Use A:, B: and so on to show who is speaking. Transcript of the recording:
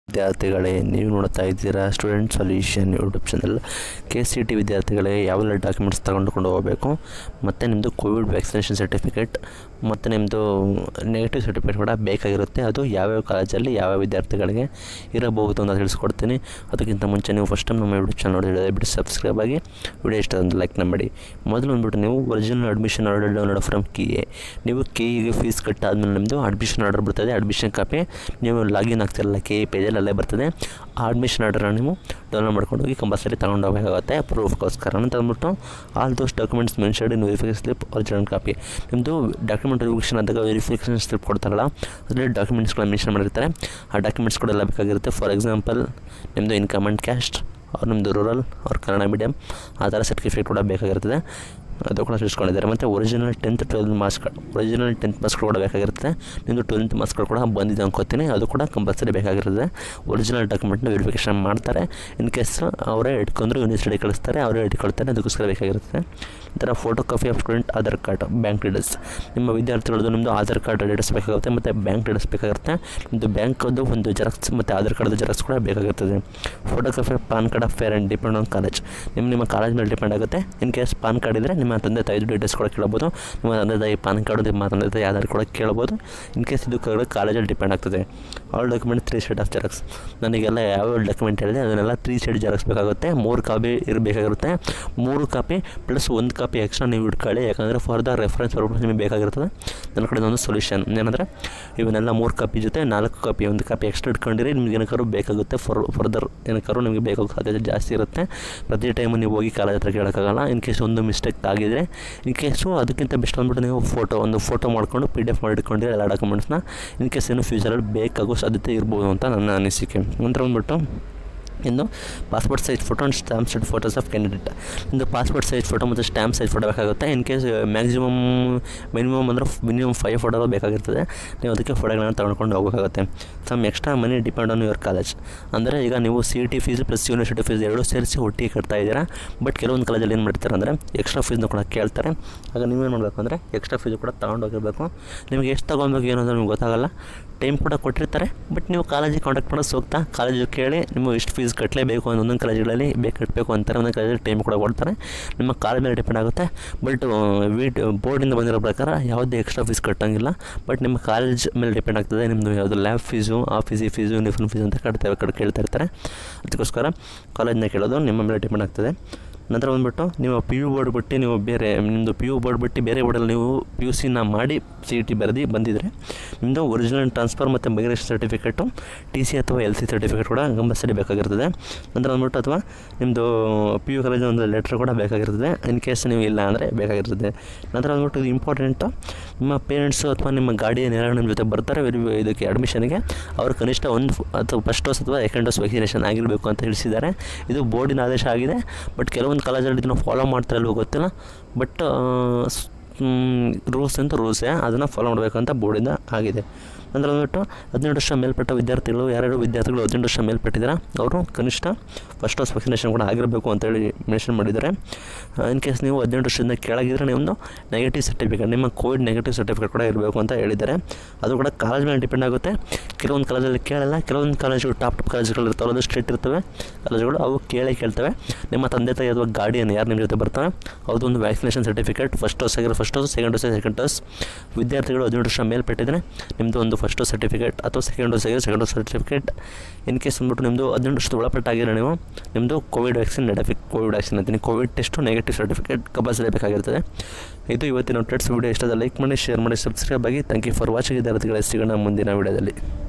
A: ವಿದ್ಯಾರ್ಥಿಗಳೇ ನೀವು ನೋಡ್ತಾ ಇದ್ದೀರಾ student solution YouTube channel K C T ವಿದ್ಯಾರ್ಥಿಗಳೇ ಯಾವೆಲ್ಲ ಡಾಕ್ಯುಮೆಂಟ್ಸ್ ತಗೊಂಡುಕೊಂಡು ಹೋಗಬೇಕು ಮತ್ತು ನಿಮ್ಮದು ಕೋವಿಡ್ ವ್ಯಾಕ್ಸಿನೇಷನ್ ಸರ್ಟಿಫಿಕೇಟ್ ಮತ್ತು ನಿಮ್ಮದು ನೆಗೆಟಿವ್ ಸರ್ಟಿಫಿಕೇಟ್ ಕೂಡ ಬೇಕಾಗಿರುತ್ತೆ ಅದು ಯಾವ್ಯಾವ ಕಾಲೇಜಲ್ಲಿ ಯಾವ್ಯಾವ ವಿದ್ಯಾರ್ಥಿಗಳಿಗೆ ಇರಬಹುದು ಅಂತ ತಿಳಿಸ್ಕೊಡ್ತೀನಿ ಅದಕ್ಕಿಂತ ಮುಂಚೆ ನೀವು ಫಸ್ಟ್ ಟೈಮ್ ನಮ್ಮ ಯೂಟ್ಯೂಬ್ ಚಾನಲ್ ನೋಡಿದ್ರೆ ಬಿಟ್ಟು ಸಬ್ಸ್ಕ್ರೈಬ್ ಆಗಿ ವಿಡಿಯೋ ಇಷ್ಟ ಒಂದು ಲೈಕ್ ಮಾಡಿ ಮೊದಲು ಬಂದ್ಬಿಟ್ಟು ನೀವು original admission order download from K A ನೀವು ಕೆ ಇಗೆ ಫೀಸ್ ಕಟ್ಟಾದ್ಮೇಲೆ ನಿಮ್ಮದು ಅಡ್ಮಿಷನ್ ಆರ್ಡರ್ ಬರ್ತದೆ ಅಡ್ಮಿಷನ್ ಕಾಪಿ ನೀವು ಲಾಗಿನ್ ಆಗ್ತಿರಲ್ಲ ಕೆ ಇ ಪೇಜಲ್ಲಿ ಅಲ್ಲೇ ಬರ್ತದೆ ಆ ಅಡ್ಮಿಷನ್ ಆರ್ಡರ್ನ ನೀವು ಡೌನ್ಲೋಡ್ ಮಾಡ್ಕೊಂಡು ಹೋಗಿ ಕಂಪಲ್ಸರಿ ತಗೊಂಡು ಹೋಗಬೇಕಾಗುತ್ತೆ ಪ್ರೂಫ್ಗೋಸ್ಕರ ಅಂತ ಅಂದ್ಬಿಟ್ಟು all those documents mentioned in verification slip original copy ನಿಮ್ಮದು ಡಾಕ್ಯುಮೆಂಟ್ ವೆರಿಫಿಕೇಷನ್ ಆದಾಗ ವೆರಿಫಿಕೇಷನ್ ಸ್ಲಿಪ್ ಕೊಡ್ತಾರಲ್ಲ ಅದರಲ್ಲಿ ಡಾಕ್ಯುಮೆಂಟ್ಸ್ಗಳನ್ನ ಮೆನ್ಷನ್ ಮಾಡಿರ್ತಾರೆ ಆ ಡಾಕ್ಯುಮೆಂಟ್ಸ್ ಕೂಡ ಎಲ್ಲ ಬೇಕಾಗಿರುತ್ತೆ ಫಾರ್ ಎಕ್ಸಾಂಪಲ್ ನಿಮ್ಮದು ಇನ್ಕಮ್ ಆ್ಯಂಡ್ ಕ್ಯಾಸ್ಟ್ ಅವ್ರು ನಿಮ್ಮದು ರೂರಲ್ ಅವ್ರ ಕನ್ನಡ ಮೀಡಿಯಮ್ ಆ ಥರ ಸರ್ಟಿಫಿಕೇಟ್ ಕೂಡ ಬೇಕಾಗಿರ್ತದೆ ಅದು ಕೂಡ ತಿಳಿಸ್ಕೊಂಡಿದ್ದಾರೆ ಮತ್ತು ಒರಿಜಿನಲ್ ಟೆಂತ್ ಟ್ವೆಲ್ತ್ ಮಾರ್ಕ್ಸ್ಗಳು ಒರಿಜಿನಲ್ ಟೆಂತ್ ಮಾರ್ಕ್ಸ್ಗಳು ಕೂಡ ಬೇಕಾಗಿರುತ್ತೆ ನಿಮ್ಮದು ಟ್ವೆಲ್ತ್ ಮಾರ್ಕ್ಸ್ಗಳು ಕೂಡ ಬಂದಿದೆ ಅನ್ಕೋತೀನಿ ಅದು ಕೂಡ ಕಂಪಲ್ಸರಿ ಬೇಕಾಗಿರುತ್ತೆ ಒರಿಜಿನಲ್ ಡಾಕ್ಯುಮೆಂಟ್ನ ವೆರಿಫಿಕೇಷನ್ ಮಾಡ್ತಾರೆ ಇನ್ ಕೇಸ್ ಅವರೇ ಇಟ್ಕೊಂಡ್ರು ಯೂನಿವರ್ಸಿಟಿ ಕಳಿಸ್ತಾರೆ ಅವರೇ ಇಟ್ಕೊಳ್ತಾರೆ ಅದಕ್ಕೋಸ್ಕರ ಬೇಕಾಗಿರುತ್ತೆ ಈ ಥರ photo copy of student Aadhaar card bank details ನಿಮ್ಮ ವಿದ್ಯಾರ್ಥಿಗಳದ್ದು ನಿಮ್ಮದು ಆಧಾರ್ ಕಾರ್ಡ್ ಡೀಟೇಲ್ಸ್ ಬೇಕಾಗುತ್ತೆ ಮತ್ತು ಬ್ಯಾಂಕ್ ಡೀಟೇಲ್ಸ್ ಬೇಕಾಗಿರುತ್ತೆ ನಿಮ್ಮದು ಬ್ಯಾಂಕದ್ದು ಒಂದು ಜೆರಾಕ್ಸ್ ಮತ್ತು ಆಧಾರ್ ಕಾರ್ಡ್ದು ಜೆರಾಕ್ಸ್ ಕೂಡ ಬೇಕಾಗಿರ್ತದೆ photo copy PAN card of parent depend on college ನಿಮ್ಮ ನಿಮ್ಮ ಕಾಲೇಜ್ ಮೇಲೆ ಡಿಪೆಂಡ್ ಆಗುತ್ತೆ ಇನ್ ಕೇಸ್ ಪಾನ್ ಕಾರ್ಡ್ ಇದ್ದರೆ ನಿಮ್ಮ ತಂದೆ ತಾಯಿದು ಡೀಟೇಲ್ಸ್ ಕೂಡ ಕೇಳ್ಬೋದು ನಿಮ್ಮ ತಂದೆ ತಾಯಿ ಪಾನ್ ಕಾರ್ಡ್ ನಿಮ್ಮ ತಂದೆ ತಾಯಿ ಆಧಾರ್ ಕೂಡ ಕೇಳ್ಬೋದು ಇನ್ ಕೇಸ್ ಇದು ಕಾಲೇಜಲ್ಲಿ ಡಿಪೆಂಡ್ ಆಗ್ತದೆ all document three set of xerox ನನಗೆಲ್ಲ ಯಾವ್ಯಾವ ಡಾಕ್ಯುಮೆಂಟ್ ಹೇಳಿದೆ ಅದನ್ನೆಲ್ಲ ತ್ರೀ ಸೆಟ್ ಜೆರಾಕ್ಸ್ ಬೇಕಾಗುತ್ತೆ ಮೂರು ಕಾಪಿ ಇರಬೇಕಾಗಿರುತ್ತೆ ಮೂರು ಕಾಪಿ ಪ್ಲಸ್ ಒಂದು ಕಾಪಿ ಎಕ್ಸ್ಟ್ರಾ ನೀವು ಇಟ್ಕೊಳ್ಳಿ ಯಾಕಂದರೆ ಫಾರ್ ದ ರೆಫರೆನ್ಸ್ ಪರ್ಪಸ್ ನಿಮಗೆ ಬೇಕಾಗಿರ್ತದೆ ನನ್ನ ಕಡೆ ಒಂದು ಸೊಲ್ಯೂಷನ್ ಏನಂದರೆ ಇವನ್ನೆಲ್ಲ ಮೂರು ಕಾಪಿ ಜೊತೆ ನಾಲ್ಕು ಕಾಪಿ ಒಂದು ಕಾಪಿ ಎಕ್ಸ್ಟ್ರಾ ಇಟ್ಕೊಂಡಿರಿ ನಿಮ್ಗೆ ಏನಕ್ಕಾದ್ರು ಬೇಕಾಗುತ್ತೆ ಫಾರ್ ಫರ್ದರ್ ಏನಕ್ಕಾದ್ರು ನಿಮಗೆ ಬೇಕಾಗೋ ಸಾಧ್ಯತೆ ಜಾಸ್ತಿ ಇರುತ್ತೆ ಪ್ರತಿ ಟೈಮು ನೀವು ಹೋಗಿ ಕಾಲೇಜ್ ಹತ್ರ ಕೇಳೋಕ್ಕಾಗಲ್ಲ ಇನ್ ಕೇಸ್ ಒಂದು ಮಿಸ್ಟೇಕ್ ಆಗಿದ್ರೆ ಇನ್ ಕೇಸು ಅದಕ್ಕಿಂತ ಬೆಸ್ಟ್ ಅಂದ್ಬಿಟ್ಟು ನೀವು ಫೋಟೋ ಒಂದು ಫೋಟೋ ಮಾಡ್ಕೊಂಡು ಪಿ ಡಿ ಎಫ್ ಮಾಡಿ ಇಟ್ಕೊಂಡಿರಿ ಎಲ್ಲ ಡಾಕ್ಯುಮೆಂಟ್ಸ್ನ ಇನ್ ಕೇಸ್ ಏನು ಫ್ಯೂಚರಲ್ಲಿ ಬೇಕಾಗೋ ಸಾಧ್ಯತೆ ಇರ್ಬೋದು ಅಂತ ನನ್ನ ಅನಿಸಿಕೆ ನಂತರ ಬಂದ್ಬಿಟ್ಟು ಇನ್ನು passport size photo and stamp set photos of candidate ಇಂದು ಪಾಸ್ಪೋರ್ಟ್ ಸೈಜ್ ಫೋಟೋ ಮತ್ತು ಸ್ಟ್ಯಾಂಪ್ ಸೈಜ್ ಫೋಟೋ ಬೇಕಾಗುತ್ತೆ ಇನ್ ಕೇಸ್ ಮ್ಯಾಕ್ಸಿಮಮ್ ಮಿನಿಮಮ್ ಅಂದರೆ ಮಿನಿಮಮ್ ಫೈವ್ ಫೋಟೋ ಬೇಕಾಗಿರ್ತದೆ ನೀವು ಅದಕ್ಕೆ ಫೋಟೋಗಳನ್ನ ತಗೊಂಡ್ಕೊಂಡು ಹೋಗಬೇಕಾಗುತ್ತೆ some extra money depend on your college ಅಂದರೆ ಈಗ ನೀವು C E T fees plus university fees ಎರಡೂ ಸೇರಿಸಿ ಒಟ್ಟಿಗೆ ಕಟ್ತಾ ಇದ್ದೀರಾ ಬಟ್ ಕೆಲವೊಂದು ಕಾಲೇಜಲ್ಲಿ ಏನು ಮಾಡ್ತಾರೆ ಅಂದರೆ ಎಕ್ಸ್ಟ್ರಾ ಫೀಸ್ನ ಕೂಡ ಕೇಳ್ತಾರೆ ಆಗ ನೀವೇನು ಮಾಡಬೇಕು ಅಂದರೆ ಎಕ್ಸ್ಟ್ರಾ ಫೀಸ್ ಕೂಡ ತೊಗೊಂಡೋಗಿರಬೇಕು ನಿಮಗೆ ಎಷ್ಟು ತೊಗೊಬೇಕು ಏನು ಅಂತ ನಿಮ್ಗೆ ಗೊತ್ತಾಗಲ್ಲ ಟೈಮ್ ಕೂಡ ಕೊಟ್ಟಿರ್ತಾರೆ ಬಟ್ ನೀವು ಕಾಲೇಜಿಗೆ ಕಾಂಟ್ಯಾಕ್ಟ್ ಮಾಡೋದು ಸೂಕ್ತ ಕಾಲೇಜಿಗೆ ಕೇಳಿ ನೀವು ಇಷ್ಟು ಫೀಸ್ ಕಟ್ಟಲೇಬೇಕು ಅಂತ ಒಂದೊಂದು ಕಾಲೇಜುಗಳಲ್ಲಿ ಬೇಕು ಕಟ್ಟಬೇಕು ಅಂತಾರೆ ಒಂದೊಂದು ಕಾಲೇಜಲ್ಲಿ ಟೈಮ್ ಕೂಡ ಕೊಡ್ತಾರೆ ನಿಮ್ಮ ಕಾಲೇಜ್ ಮೇಲೆ ಡಿಪೆಂಡ್ ಆಗುತ್ತೆ ಬಟ್ ವೀಟ್ ಬೋರ್ಡಿಂದ ಬಂದಿರೋ ಪ್ರಕಾರ ಯಾವುದೇ ಎಕ್ಸ್ಟ್ರಾ ಫೀಸ್ ಕಟ್ಟೋಂಗಿಲ್ಲ ಬಟ್ ನಿಮ್ಮ ಕಾಲೇಜ್ ಮೇಲೆ ಡಿಪೆಂಡ್ ಆಗ್ತದೆ ನಿಮ್ಮದು ಯಾವುದು ಲ್ಯಾಬ್ ಫೀಸು ಆ ಫೀಸ್ ಈ ಫೀಸು ಯೂನಿಫಾರ್ಮ್ ಫೀಸ್ ಅಂತ ಕಟ್ತೇವೆ ಕಡೆ ಕೇಳ್ತಾ ಇರ್ತಾರೆ ಅದಕ್ಕೋಸ್ಕರ ಕಾಲೇಜ್ನ ಕೇಳೋದು ನಿಮ್ಮ ಮೇಲೆ ಡಿಪೆಂಡ್ ಆಗ್ತದೆ ನಂತರ ಬಂದುಬಿಟ್ಟು ನೀವು ಪಿ ಯು ಬೋರ್ಡ್ ಬಿಟ್ಟು ನೀವು ಬೇರೆ ನಿಮ್ಮದು ಪಿ ಯು ಬೋರ್ಡ್ ಬಿಟ್ಟು ಬೇರೆ ಬೋರ್ಡಲ್ಲಿ ನೀವು ಪಿ ಯು ಸಿನ ಮಾಡಿ ಸಿ ಇ ಟಿ ಬರೆದು ಬಂದಿದ್ದರೆ ನಿಮ್ಮದು ಒರಿಜಿನಲ್ ಟ್ರಾನ್ಸ್ಫರ್ ಮತ್ತು ಮೈಗ್ರೇಷನ್ ಸರ್ಟಿಫಿಕೇಟು ಟಿ ಸಿ ಅಥವಾ ಎಲ್ ಸಿ ಸರ್ಟಿಫಿಕೇಟ್ ಕೂಡ ಕಂಪಲ್ಸರಿ ಬೇಕಾಗಿರ್ತದೆ ನಂತರ ಬಂದ್ಬಿಟ್ಟು ಅಥವಾ ನಿಮ್ಮದು ಪಿ ಯು ಕಾಲೇಜಿನ ಒಂದು ಲೆಟ್ರ್ ಕೂಡ ಬೇಕಾಗಿರ್ತದೆ ಇನ್ ಕೇಸ್ ನೀವು ಇಲ್ಲ ಅಂದರೆ ಬೇಕಾಗಿರ್ತದೆ ನಂತರ ಬಂದ್ಬಿಟ್ಟು ಇದು ಇಂಪಾರ್ಟೆಂಟು ನಿಮ್ಮ ಪೇರೆಂಟ್ಸು ಅಥವಾ ನಿಮ್ಮ ಗಾಡಿಯನ್ ಯಾರು ನಿಮ್ಮ ಜೊತೆ ಬರ್ತಾರೆ ವೆರಿ ಇದಕ್ಕೆ ಅಡ್ಮಿಷನ್ಗೆ ಅವರು ಕನಿಷ್ಠ ಒಂದು ಅಥವಾ ಫಸ್ಟ್ ಡೋಸ್ ಅಥವಾ ಸೆಕೆಂಡ್ ಡೋಸ್ ವ್ಯಾಕ್ಸಿನೇಷನ್ ಆಗಿರಬೇಕು ಅಂತ ತಿಳಿಸಿದ್ದಾರೆ ಇದು ಬೋರ್ಡಿನ ಆದೇಶ ಆಗಿದೆ ಬಟ್ ಕೆಲವೊಂದು ಕಾಲೇಜಲ್ಲಿ ಇದನ್ನು ಫಾಲೋ ಮಾಡ್ತಾರೆ ಅಲ್ವೋ ಗೊತ್ತಿಲ್ಲ ಬಟ್ ರೂಲ್ಸ್ ಅಂತ ರೂಲ್ಸೇ ಅದನ್ನು ಫಾಲೋ ಮಾಡಬೇಕು ಅಂತ ಬೋರ್ಡಿಂದ ಆಗಿದೆ ಅಂದರೆ ಬಂದ್ಬಿಟ್ಟು ಹದಿನೆಂಟು ವರ್ಷ ಮೇಲ್ಪಟ್ಟ ವಿದ್ಯಾರ್ಥಿಗಳು ಯಾರ್ಯಾರು ವಿದ್ಯಾರ್ಥಿಗಳು ಹದಿನೆಂಟು ವರ್ಷ ಮೇಲ್ಪಟ್ಟಿದ್ದಾರೆ ಅವರು ಕನಿಷ್ಠ ಫಸ್ಟ್ ಡೋಸ್ ವ್ಯಾಕ್ಸಿನೇಷನ್ ಕೂಡ ಆಗಿರಬೇಕು ಅಂತೇಳಿ ಮೆನ್ಷನ್ ಮಾಡಿದ್ದಾರೆ ಇನ್ ಕೇಸ್ ನೀವು ಹದಿನೆಂಟು ವರ್ಷದಿಂದ ಕೆಳಗಿದ್ರೆ ನಿಮ್ಮದು ನೆಗೆಟಿವ್ ಸರ್ಟಿಫಿಕೇಟ್ ನಿಮ್ಮ ಕೋವಿಡ್ ನೆಗೆಟಿವ್ ಸರ್ಟಿಫಿಕೇಟ್ ಕೂಡ ಇರಬೇಕು ಅಂತ ಹೇಳಿದ್ದಾರೆ ಅದು ಕೂಡ ಕಾಲೇಜ್ ಮೇಲೆ ಡಿಪೆಂಡ್ ಆಗುತ್ತೆ ಕೆಲವೊಂದು ಕಾಲೇಜಲ್ಲಿ ಕೇಳಲ್ಲ ಕೆಲವೊಂದು ಕಾಲೇಜುಗಳು ಟಾಪ್ ಟಾಪ್ ಕಾಲೇಜುಗಳು ಇರ್ತಾವಲ್ಲ ಅದು ಸ್ಟ್ರಿಕ್ಟ್ ಇರ್ತವೆ ಕಾಲೇಜುಗಳು ಅವು ಕೇಳೇ ಕೇಳ್ತವೆ ನಿಮ್ಮ ತಂದೆ ತಾಯಿ ಅಥವಾ ಗಾರ್ಡಿಯನ್ ಯಾರು ನಿಮ್ಮ ಜೊತೆ ಬರ್ತಾರೆ ಅವ್ರದ್ದು ಒಂದು ವ್ಯಾಕ್ಸಿನೇಷನ್ ಸರ್ಟಿಫಿಕೇಟ್ ಫಸ್ಟ್ ಡೋಸ್ ಆಗಿರೋ first dose second dose second dose ವಿದ್ಯಾರ್ಥಿಗಳು ಹದಿನೆಂಟು ವರ್ಷ ಮೇಲ್ಪಟ್ಟಿದ್ರೆ ನಿಮ್ಮದು ಒಂದು ಫಸ್ಟ್ ಡೋಸ್ ಸರ್ಟಿಫಿಕೇಟ್ ಅಥವಾ ಸೆಕೆಂಡ್ ಡೋಸ್ ಆಗಿರೋ second dose certificate in case ಅಂದ್ಬಿಟ್ಟು ನಿಮ್ಮದು ಹದಿನೆಂಟು ವರ್ಷದ ಒಳಪಟ್ಟಾಗಿರೋ ನೀವು ನಿಮ್ಮದು ಕೋವಿಡ್ ವ್ಯಾಕ್ಸಿನ್ ನೆಡಫಿಕ್ ಕೋವಿಡ್ ವ್ಯಾಕ್ಸಿನ್ ಅಂತೀನಿ COVID test negative certificate compulsory ಬೇಕಾಗಿರ್ತದೆ ಇದು ಇವತ್ತಿನ ಟ್ರೆಡ್ಸ್ ವಿಡಿಯೋ ಇಷ್ಟದ ಲೈಕ್ ಮಾಡಿ ಶೇರ್ ಮಾಡಿ ಸಬ್ಸ್ಕ್ರೈಬ್ ಆಗಿ ಥ್ಯಾಂಕ್ ಯು ಫಾರ್ ವಾಚಿಂಗ್ ವಿದ್ಯಾರ್ಥಿಗಳ ಸಿಗೋಣ ಮುಂದಿನ ವಿಡಿಯೋದಲ್ಲಿ